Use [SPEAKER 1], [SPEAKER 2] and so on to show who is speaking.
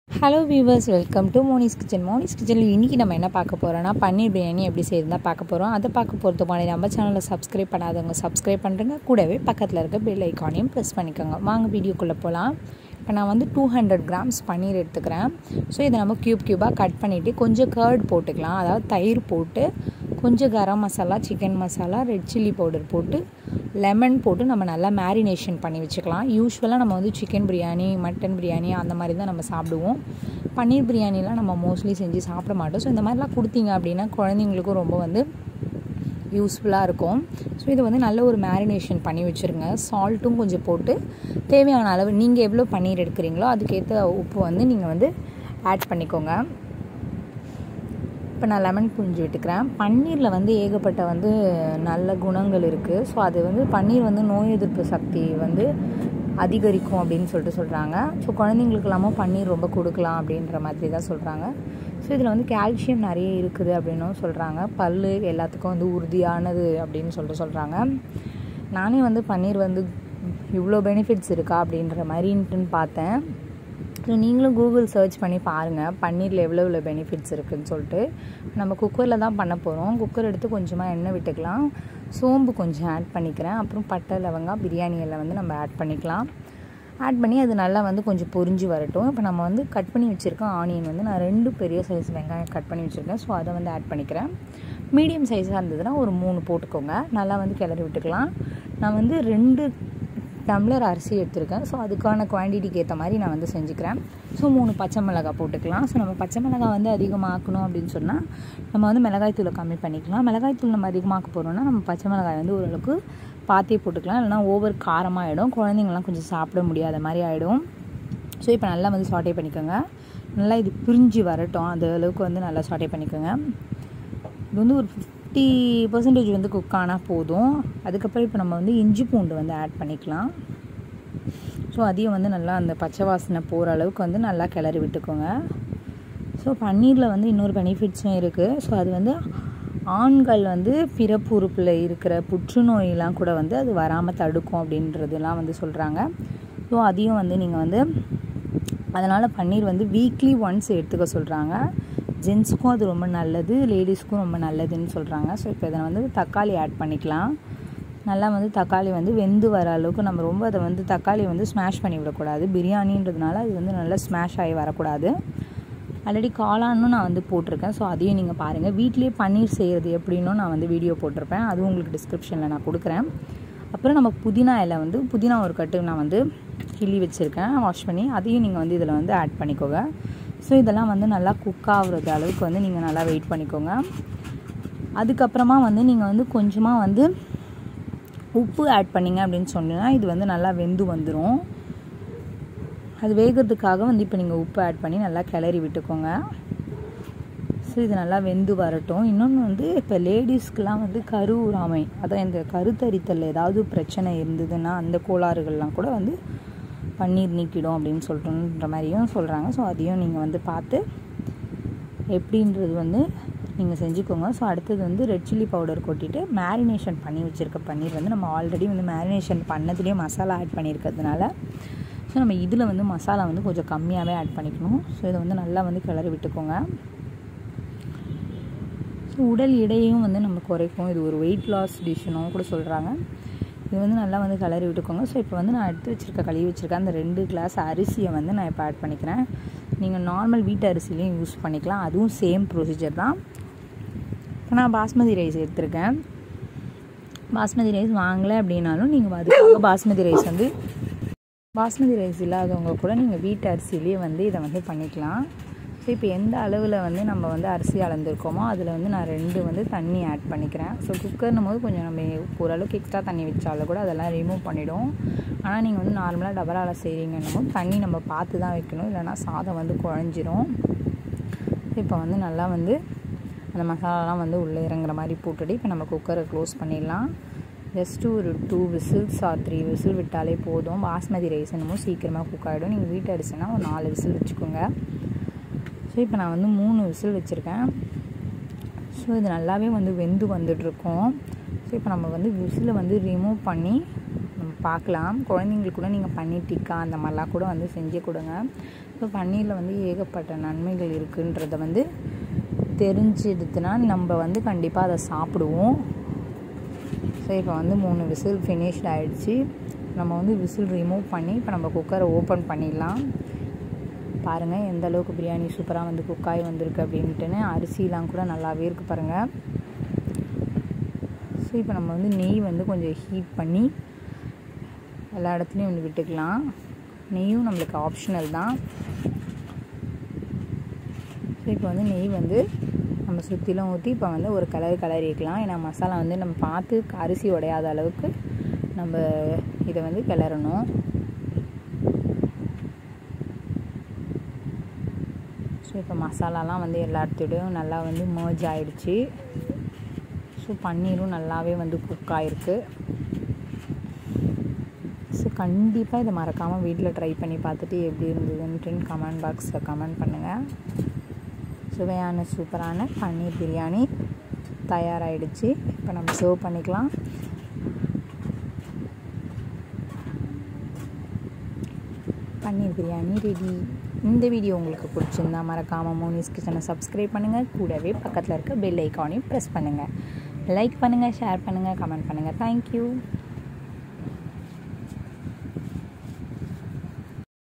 [SPEAKER 1] hello viewers welcome to Moni's kitchen Moni's கிச்சனில் இன்றைக்கி நம்ம என்ன பார்க்க போகிறோன்னா பன்னீர் பிரியாணி எப்படி செய்யறதா பார்க்க போகிறோம் அதை பார்க்க போகிறது மாதிரி நம்ம சேனலை சப்ஸ்கிரைப் பண்ணாதவங்க சப்ஸ்கிரைப் பண்ணுறங்க கூடவே பக்கத்தில் இருக்க பெல் ஐக்கானையும் ப்ரெஸ் பண்ணிக்கோங்க வாங்க வீடியோக்குள்ளே போகலாம் இப்போ நான் வந்து டூ ஹண்ட்ரட் கிராம்ஸ் பன்னீர் எடுத்துக்கிறேன் ஸோ இதை நம்ம க்யூப் க்யூபாக கட் பண்ணிவிட்டு கொஞ்சம் கர்ட் போட்டுக்கலாம் அதாவது தயிர் போட்டு கொஞ்சம் garam masala chicken masala red chilli powder போட்டு லெமன் போட்டு நம்ம நல்லா மேரினேஷன் பண்ணி வச்சுக்கலாம் யூஸ்வலாக நம்ம வந்து சிக்கன் பிரியாணி மட்டன் பிரியாணி அந்த மாதிரி தான் நம்ம சாப்பிடுவோம் பன்னீர் பிரியாணிலாம் நம்ம மோஸ்ட்லி செஞ்சு சாப்பிட மாட்டோம் ஸோ இந்த மாதிரிலாம் கொடுத்தீங்க அப்படின்னா குழந்தைங்களுக்கும் ரொம்ப வந்து யூஸ்ஃபுல்லாக இருக்கும் ஸோ இதை வந்து நல்ல ஒரு மேரினேஷன் பண்ணி வச்சுருங்க சால்ட்டும் கொஞ்சம் போட்டு தேவையான அளவு நீங்கள் எவ்வளோ பன்னீர் எடுக்கிறீங்களோ அதுக்கேற்ற உப்பு வந்து நீங்கள் வந்து ஆட் பண்ணிக்கோங்க இப்போ நான் லெமன் புழிஞ்சு விட்டுக்கிறேன் பன்னீரில் வந்து ஏகப்பட்ட வந்து நல்ல குணங்கள் இருக்குது ஸோ அது வந்து பன்னீர் வந்து நோய் எதிர்ப்பு சக்தி வந்து அதிகரிக்கும் அப்படின்னு சொல்லிட்டு சொல்கிறாங்க ஸோ குழந்தைங்களுக்கு இல்லாமல் பன்னீர் ரொம்ப கொடுக்கலாம் அப்படின்ற மாதிரி தான் சொல்கிறாங்க ஸோ இதில் வந்து கால்சியம் நிறைய இருக்குது அப்படின்னும் சொல்கிறாங்க பல் எல்லாத்துக்கும் வந்து உறுதியானது அப்படின்னு சொல்லிட்டு சொல்கிறாங்க நானே வந்து பன்னீர் வந்து இவ்வளோ பெனிஃபிட்ஸ் இருக்கா அப்படின்ற மாதிரின்ட்டுன்னு பார்த்தேன் ஸோ நீங்களும் கூகுள் சர்ச் பண்ணி பாருங்கள் பன்னீரில் எவ்வளோ எவ்வளோ பெனிஃபிட்ஸ் இருக்குதுன்னு சொல்லிட்டு நம்ம குக்கரில் தான் பண்ண போகிறோம் குக்கர் எடுத்து கொஞ்சமாக எண்ணெய் விட்டுக்கலாம் சோம்பு கொஞ்சம் ஆட் பண்ணிக்கிறேன் அப்புறம் பட்டை லவங்காய் பிரியாணி எல்லாம் வந்து நம்ம ஆட் பண்ணிக்கலாம் ஆட் பண்ணி அது நல்லா வந்து கொஞ்சம் பொரிஞ்சு வரட்டும் இப்போ நம்ம வந்து கட் பண்ணி வச்சுருக்கோம் ஆனியன் வந்து நான் ரெண்டு பெரிய சைஸ் வெங்காயம் கட் பண்ணி வச்சுருக்கேன் ஸோ அதை வந்து ஆட் பண்ணிக்கிறேன் மீடியம் சைஸாக இருந்ததுன்னா ஒரு மூணு போட்டுக்கோங்க நல்லா வந்து கிளறி விட்டுக்கலாம் நான் வந்து ரெண்டு டம்ளர் அரிசி எடுத்திருக்கேன் ஸோ அதுக்கான குவான்டிட்டிக்கு ஏற்ற மாதிரி நான் வந்து செஞ்சுக்கிறேன் ஸோ மூணு பச்சை மிளகாய் போட்டுக்கலாம் ஸோ நம்ம பச்சை மிளகாய் வந்து அதிகமாக்கணும் அப்படின்னு சொன்னால் நம்ம வந்து மிளகாய் தூளை கம்மி பண்ணிக்கலாம் மிளகாய் தூள் நம்ம அதிகமாக்க போகிறோம்னா நம்ம பச்சை மிளகாய் வந்து ஓரளவுக்கு பார்த்தே போட்டுக்கலாம் இல்லைனா ஓவர் காரமாக ஆகிடும் குழந்தைங்களாம் கொஞ்சம் சாப்பிட முடியாத மாதிரி ஆகிடும் ஸோ இப்போ நல்லா வந்து சாட்டே பண்ணிக்கோங்க நல்லா இது பிரிஞ்சு வரட்டும் அந்த அளவுக்கு வந்து நல்லா சாட்டே பண்ணிக்கோங்க இது வந்து ஒரு ஃபிஃப்டி பர்சன்டேஜ் வந்து குக் ஆனால் போதும் அதுக்கப்புறம் இப்போ நம்ம வந்து இஞ்சி பூண்டு வந்து ஆட் பண்ணிக்கலாம் ஸோ அதையும் வந்து நல்லா அந்த பச்சை வாசனை போகிற அளவுக்கு வந்து நல்லா கிளறி விட்டுக்கோங்க ஸோ பன்னீரில் வந்து இன்னொரு பெனிஃபிட்ஸும் இருக்குது ஸோ அது வந்து ஆண்கள் வந்து பிறப்பு உறுப்பில் இருக்கிற புற்றுநோயெலாம் கூட வந்து அது வராமல் தடுக்கும் அப்படின்றதுலாம் வந்து சொல்கிறாங்க ஸோ அதையும் வந்து நீங்கள் வந்து அதனால் பன்னீர் வந்து வீக்லி ஒன்ஸ் எடுத்துக்க சொல்கிறாங்க ஜென்ஸுக்கும் அது ரொம்ப நல்லது லேடிஸ்க்கும் ரொம்ப நல்லதுன்னு சொல்கிறாங்க ஸோ இப்போ இதை வந்து தக்காளி ஆட் பண்ணிக்கலாம் நல்லா வந்து தக்காளி வந்து வெந்து வர அளவுக்கு நம்ம ரொம்ப அதை வந்து தக்காளி வந்து ஸ்மாஷ் பண்ணி விடக்கூடாது பிரியாணின்றதுனால அது வந்து நல்லா ஸ்மாஷ் ஆகி வரக்கூடாது ஆல்ரெடி காளானும் நான் வந்து போட்டிருக்கேன் ஸோ அதையும் நீங்கள் பாருங்கள் வீட்லேயே பன்னீர் செய்கிறது எப்படின்னும் நான் வந்து வீடியோ போட்டிருப்பேன் அதுவும் உங்களுக்கு டிஸ்கிரிப்ஷனில் நான் கொடுக்குறேன் அப்புறம் நம்ம புதினா இலை வந்து புதினா ஒரு கட்டு நான் வந்து கிள்ளி வச்சுருக்கேன் வாஷ் பண்ணி அதையும் நீங்கள் வந்து இதில் வந்து ஆட் பண்ணிக்கோங்க ஸோ இதெல்லாம் வந்து நல்லா குக் ஆகுறது அளவுக்கு வந்து நீங்கள் நல்லா வெயிட் பண்ணிக்கோங்க அதுக்கப்புறமா வந்து நீங்கள் வந்து கொஞ்சமாக வந்து உப்பு ஆட் பண்ணிங்க அப்படின்னு சொன்னீங்கன்னா இது வந்து நல்லா வெந்து வந்துடும் அது வேகிறதுக்காக வந்து இப்போ நீங்கள் உப்பு ஆட் பண்ணி நல்லா கிளறி விட்டுக்கோங்க ஸோ இது நல்லா வெந்து வரட்டும் இன்னொன்று வந்து இப்போ லேடிஸ்க்கெலாம் வந்து கருவுறாமை அதான் இந்த கருத்தரித்தல் ஏதாவது பிரச்சனை இருந்ததுன்னா அந்த கோளாறுகள்லாம் கூட வந்து பன்னீர் நீக்கிடும் அப்படின்னு சொல்லிட்டுன்ற மாதிரியும் சொல்கிறாங்க ஸோ அதையும் நீங்கள் வந்து பார்த்து எப்படின்றது வந்து நீங்கள் செஞ்சுக்கோங்க ஸோ அடுத்தது வந்து ரெட் சில்லி பவுடர் கொட்டிட்டு மேரினேஷன் பண்ணி வச்சுருக்க பன்னீர் வந்து நம்ம ஆல்ரெடி வந்து மேரினேஷன் பண்ணதுலேயே மசாலா ஆட் பண்ணியிருக்கிறதுனால ஸோ நம்ம இதில் வந்து மசாலா வந்து கொஞ்சம் கம்மியாகவே ஆட் பண்ணிக்கணும் ஸோ இதை வந்து நல்லா வந்து கிளறி விட்டுக்கோங்க ஸோ உடல் எடையும் வந்து நம்ம குறைக்கும் இது ஒரு வெயிட் லாஸ் டிஷ்ஷுனும் கூட சொல்கிறாங்க இது வந்து நல்லா வந்து கலரி விட்டுக்கோங்க ஸோ இப்போ வந்து நான் எடுத்து வச்சுருக்க கழுவி வச்சுருக்கேன் அந்த ரெண்டு கிளாஸ் அரிசியை வந்து நான் இப்போ ஆட் பண்ணிக்கிறேன் நீங்கள் நார்மல் வீட்டு அரிசிலையும் யூஸ் பண்ணிக்கலாம் அதுவும் சேம் ப்ரொசீஜர் தான் இப்போ நான் பாஸ்மதி ரைஸ் எடுத்திருக்கேன் பாஸ்மதி ரைஸ் வாங்கலை அப்படின்னாலும் நீங்கள் அதுக்காக பாஸ்மதி ரைஸ் வந்து பாஸ்மதி ரைஸ் இல்லாதவங்க கூட நீங்கள் வீட்டு அரிசிலேயே வந்து இதை வந்து பண்ணிக்கலாம் ஸோ இப்போ எந்த அளவில் வந்து நம்ம வந்து அரிசி அளந்துருக்கோமோ அதில் வந்து நான் ரெண்டு வந்து தண்ணி ஆட் பண்ணிக்கிறேன் ஸோ குக்கர்னும் போது கொஞ்சம் நம்ம ஓரளவுக்கு எக்ஸ்ட்ரா தண்ணி வச்சாலும் கூட அதெல்லாம் ரிமூவ் பண்ணிவிடும் ஆனால் நீங்கள் வந்து நார்மலாக டபராவில் செய்கிறீங்கன்னும் தண்ணி நம்ம பார்த்து தான் வைக்கணும் இல்லைனா சாதம் வந்து குழஞ்சிரும் இப்போ வந்து நல்லா வந்து அந்த மசாலாலாம் வந்து உள்ளே இறங்குற மாதிரி போட்டுட்டு இப்போ நம்ம குக்கரை க்ளோஸ் பண்ணிடலாம் ஜஸ்ட்டு ஒரு two whistles or three whistle விட்டாலே போதும் பாஸ்மதி ரைஸ் என்னமோ சீக்கிரமாக குக் ஆகிடும் நீங்கள் வீட்டு அரிசினா ஒரு நாலு விசில் வச்சுக்கோங்க ஸோ இப்போ நான் வந்து மூணு விசில் வச்சுருக்கேன் ஸோ இது நல்லாவே வந்து வெந்து வந்துட்ருக்கோம் ஸோ இப்போ நம்ம வந்து விசிலை வந்து ரிமூவ் பண்ணி நம்ம பார்க்கலாம் குழந்தைங்களுக்கு கூட நீங்கள் பன்னீர் டிக்கா அந்த மாதிரிலாம் கூட வந்து செஞ்சு கொடுங்க ஸோ பன்னீரில் வந்து ஏகப்பட்ட நன்மைகள் இருக்குன்றத வந்து தெரிஞ்சிடுதுன்னா நம்ம வந்து கண்டிப்பாக அதை சாப்பிடுவோம் ஸோ இப்போ வந்து மூணு விசில் ஃபினிஷ்ட் ஆகிடுச்சு நம்ம வந்து விசில் ரிமூவ் பண்ணி இப்போ நம்ம குக்கரை ஓப்பன் பண்ணிடலாம் பாருங்கள் எந்த அளவுக்கு பிரியாணி சூப்பராக வந்து குக்காய் வந்திருக்கு அப்படின்ட்டுன்னு அரிசிலாம் கூட நல்லாவே இருக்குது பாருங்கள் ஸோ இப்போ நம்ம வந்து நெய் வந்து கொஞ்சம் ஹீட் பண்ணி எல்லா இடத்துலையும் வந்து விட்டுக்கலாம் நெய்யும் நம்மளுக்கு ஆப்ஷனல் தான் ஸோ இப்போ வந்து நெய் வந்து நம்ம சுற்றிலும் ஊற்றி இப்போ வந்து ஒரு கலர் கிளறிக்கலாம் ஏன்னா மசாலா வந்து நம்ம பார்த்து அரிசி உடையாத அளவுக்கு நம்ம இதை வந்து கிளறணும் ஸோ இப்போ மசாலாலாம் வந்து எல்லா இடத்துலையும் நல்லா வந்து மர்ஜ் ஆகிடுச்சு ஸோ பன்னீரும் நல்லாவே வந்து குக் ஆகிருக்கு ஸோ கண்டிப்பாக இதை மறக்காமல் வீட்டில் ட்ரை பண்ணி பார்த்துட்டு எப்படி இருந்ததுன்ட்டு கமெண்ட் பாக்ஸில் கமெண்ட் பண்ணுங்கள் சுவையான சூப்பரான பன்னீர் பிரியாணி தயாராகிடுச்சு இப்போ நம்ம சர்வ் பண்ணிக்கலாம் பன்னீர் பிரியாணி ரெடி இந்த வீடியோ உங்களுக்கு பிடிச்சிருந்தா மறக்காமல் மோனிஸ் கிச்சனை சப்ஸ்கிரைப் பண்ணுங்கள் கூடவே பக்கத்தில் இருக்க பெல் ஐக்கானையும் ப்ரெஸ் பண்ணுங்கள் லைக் பண்ணுங்கள் ஷேர் பண்ணுங்கள் கமெண்ட் பண்ணுங்கள் தேங்க்யூ